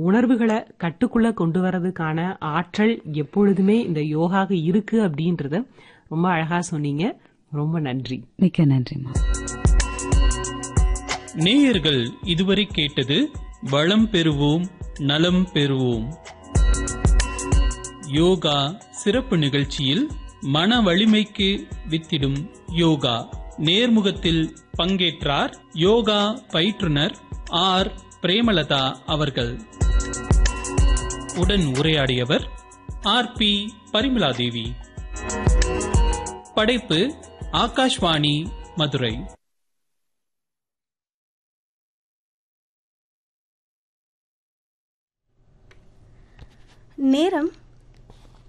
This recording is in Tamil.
உணர்வுகளை கட்டுக்குள்ள கொண்டு வரதுக்கான ஆற்றல் எப்பொழுதுமே இந்த யோகாக இருக்கு அப்படின்றத ரொம்ப அழகா சொன்னீங்க ரொம்ப நன்றி மிக்க நன்றிமா நேயர்கள் இதுவரை கேட்டது வளம் பெறுவோம் நலம் பெறுவோம் யோகா சிறப்பு நிகழ்ச்சியில் மன வலிமைக்கு வித்திடும் யோகா நேர்முகத்தில் பங்கேற்றார் யோகா பயிற்றுனர் ஆர் பிரேமலதா அவர்கள் உடன் உரையாடியவர் ஆர் பி பரிமலாதேவி படைப்பு ஆகாஷ்வாணி மதுரை நேரம்